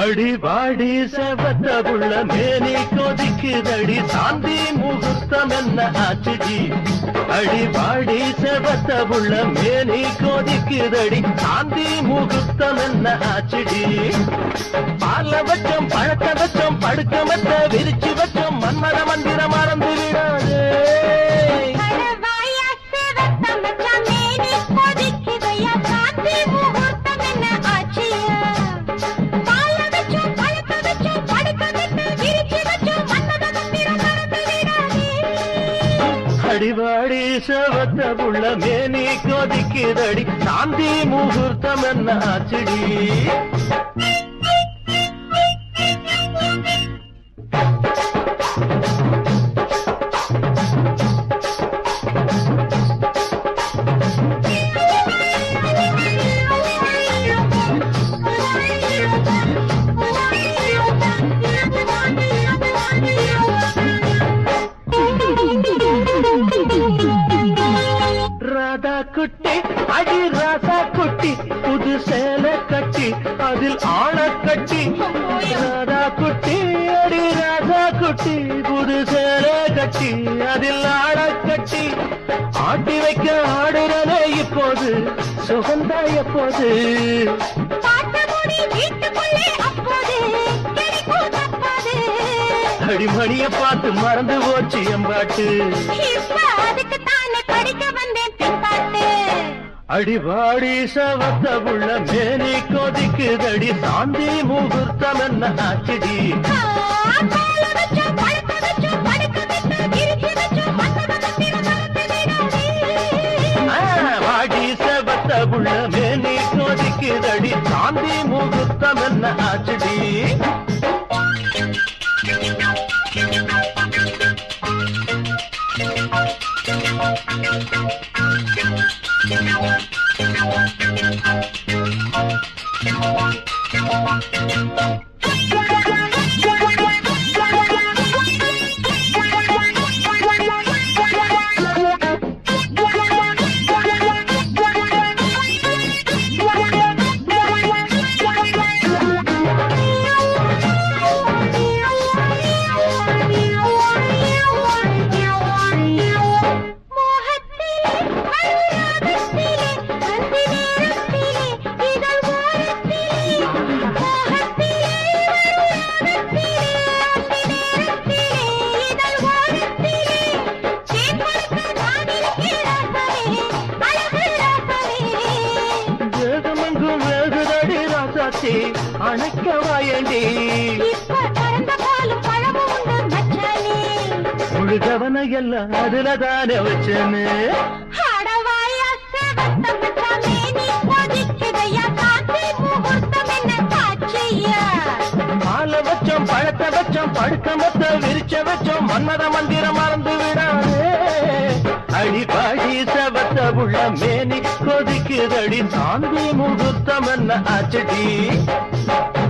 அடிபாடி செவத்த புள்ள மேனி கொதிக்குதடி சாந்தி முகூர்த்தம் என்ன ஆச்சுடி அடிபாடி செவத்த புள்ள மேனி கொதிக்குதடி சாந்தி முகூர்த்தம் என்ன ஆச்சுடி பால வச்சோம் பழக்க வச்சோம் படுக்க மத்த விரிச்சு வச்சோம் மன்மத மந்திரம் மறந்து விடாதே கடவாயா சிவத்த மச்சான் மேனி கொதிக்குதையா காத்தி முகூர்த்தம் என்ன ஆச்சியா பால வச்சோம் பழக்க வச்சோம் படுக்க விட்டு விரிச்சு வச்சோம் மன்மத மந்திரம் மறந்து விடாதே அடிவாடி செவத்த புள்ள மேனி கொதிக்குதடி சாந்தி முகூர்த்தம் என்ன ஆச்சுடி ராதா குட்டி அடி ராசா குட்டி புது சேலை கட்டி அதில் ஆள கட்டி ராதா குட்டி அடி ராசா குட்டி புது சேலை கட்டி அதில் ஆள கட்டி ஆட்டி வைக்க ஆடுறதே இப்போது சுகந்தா எப்போது பாட்ட முடி வீட்டுக்குள்ளே அப்போது கிடைக்கும் தப்பாது அடிமணிய பார்த்து மறந்து போச்சு எம்பாட்டு இப்ப அதுக்கு தானே படிக்க வந்தேன் பின்பாட்டு அடிபாடி சவத்த புள்ள மேனி கொதிக்குதடி சாந்தி முகூர்த்தம் என்ன ஆச்சுடி ஆ, பால வச்சோம் பழக்க வச்சோம் படுக்க விட்டு விரிச்சு வச்சோம் மன்மத மந்திரம் மறந்து விடாதே ஆ, வாடி சவத்த புள்ள மேனி கொதிக்குதடி சாந்தி முகூர்த்தம் என்ன ஆச்சுடி வேகமெங்கும் வேகுதடி ராசாத்தி அணைக்க வாயண்டி இப்ப கறந்த பாலும் பழமும் உண்டு மச்சானே முழுகவன எல்லாம் அதுல தானே வச்சேன்னு அடவாயா செவத்த மச்சானே நீ கொதிக்குதையா காத்தி முகூர்த்தம் என்ன காட்சியா பால வச்சோம் பழத்த வச்சோம் படுக்க மத்த விரிச்ச வச்சோம் மன்மத மந்திரம் மறந்து விடாதே அடிபாடி செவத்த புள்ள மேனி கொதிக்குதடி சாந்தி முகூர்த்தம் என்ன ஆச்சடி